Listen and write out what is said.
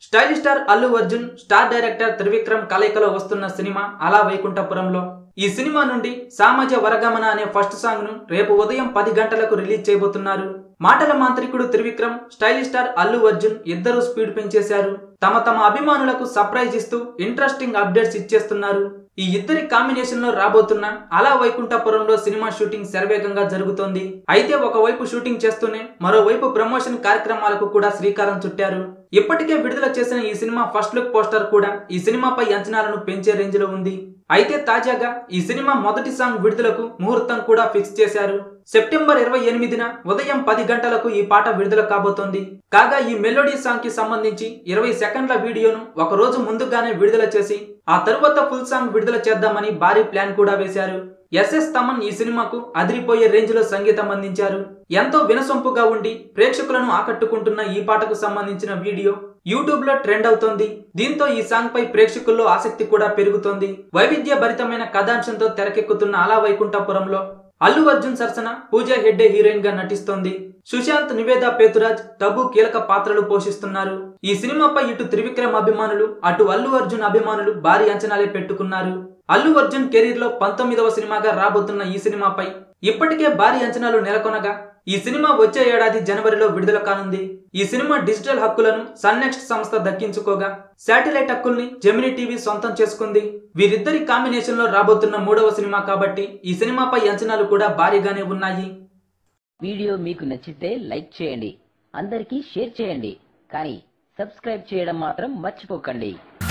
stylish star Allu Arjun star director Trivikram కలయికలో వస్తున్న cinema అలా వైకుంఠపురంలో ఈ సినిమా నుండి సామాజ వరగమన అనే ఫస్ట్ సాంగ్ ను రేపు ఉదయం పది గంటలకు రిలీజ్ చేయబోతున్నారు మాటల మాంత్రికుడు త్రివిక్రమ్ స్టైలిష్ స్టార్ అల్లు అర్జున్ ఇద్దరు స్పీడ్ పెంచేశారు తమ తమ అభిమానులకు సర్ప్రైజ్ ఇస్తూ ఇంట్రెస్టింగ్ అప్డేట్స్ ఇచ్చేస్తున్నారు ఈ ఇద్దరి కాంబినేషన్ లో రాబోతున్న అలా వైకుంఠపురంలో సినిమా షూటింగ్ శరవేగంగా జరుగుతోంది అయితే ఒకవైపు షూటింగ్ చేస్తూనే మరోవైపు ప్రమోషన్ కార్యక్రమాలకు కూడా శ్రీకారం చుట్టారు ఇప్పటికే విడుదల చేసిన ఈ సినిమా ఫస్ట్ లుక్ పోస్టర్ కూడా ఈ సినిమాపై అంచనాలను పెంచే రేంజ్ లో ఉంది అయితే తాజాగా ఈ సినిమా మొదటి సాంగ్ విడుదలకు ముహూర్తం కూడా ఫిక్స్ చేశారు సెప్టెంబర్ ఇరవై ఎనిమిదిన ఉదయం పది గంటలకు ఈ పాట విడుదల కాబోతోంది కాగా ఈ మెలోడీ సాంగ్ కి సంబంధించి ఇరవై సెకండ్ల వీడియోను ఒక రోజు ముందుగానే విడుదల చేసి ఆ తరువాత ఫుల్ సాంగ్ విడుదల చేద్దామని భారీ ప్లాన్ కూడా వేశారు ఎస్ఎస్ తమన్ ఈ సినిమాకు అదిరిపోయే రేంజ్ లో సంగీతం అందించారు ఎంతో వినసొంపుగా ఉండి ప్రేక్షకులను ఆకట్టుకుంటున్న ఈ పాటకు సంబంధించిన వీడియో యూట్యూబ్ లో ట్రెండ్ అవుతోంది దీంతో ఈ సాంగ్ పై ప్రేక్షకుల్లో ఆసక్తి కూడా పెరుగుతోంది వైవిధ్య భరితమైన కథాంశంతో తెరకెక్కుతున్న అలా వైకుంఠపురంలో అల్లు అర్జున్ సరసన పూజా హెడ్డే హీరోయిన్ గా నటిస్తోంది సుశాంత్ నివేదా పేతురాజ్ టబు కీలక పాత్రలు పోషిస్తున్నారు ఈ సినిమాపై ఇటు త్రివిక్రమ్ అభిమానులు అటు అల్లు అర్జున్ అభిమానులు భారీ అంచనాలే పెట్టుకున్నారు అల్లు అర్జున్ కెరీర్ లో పంతొమ్మిదవ సినిమాగా రాబోతున్న ఈ సినిమాపై ఇప్పటికే భారీ అంచనాలు నెలకొనగా ఈ సినిమా వచ్చే ఏడాది జనవరిలో విడుదల కానుంది ఈ సినిమా డిజిటల్ హక్కులను సన్ నెక్స్ట్ సంస్థ దక్కించుకోగా శాటిలైట్ హక్కుల్ని జెమిని టీవీ సొంతం చేసుకుంది వీరిద్దరి కాంబినేషన్ లో రాబోతున్న మూడవ సినిమా కాబట్టి ఈ సినిమాపై అంచనాలు కూడా భారీగానే ఉన్నాయి వీడియో మీకు నచ్చితే లైక్ చేయండి అందరికీ షేర్ చేయండి కానీ సబ్స్క్రైబ్ చేయడం మాత్రం మర్చిపోకండి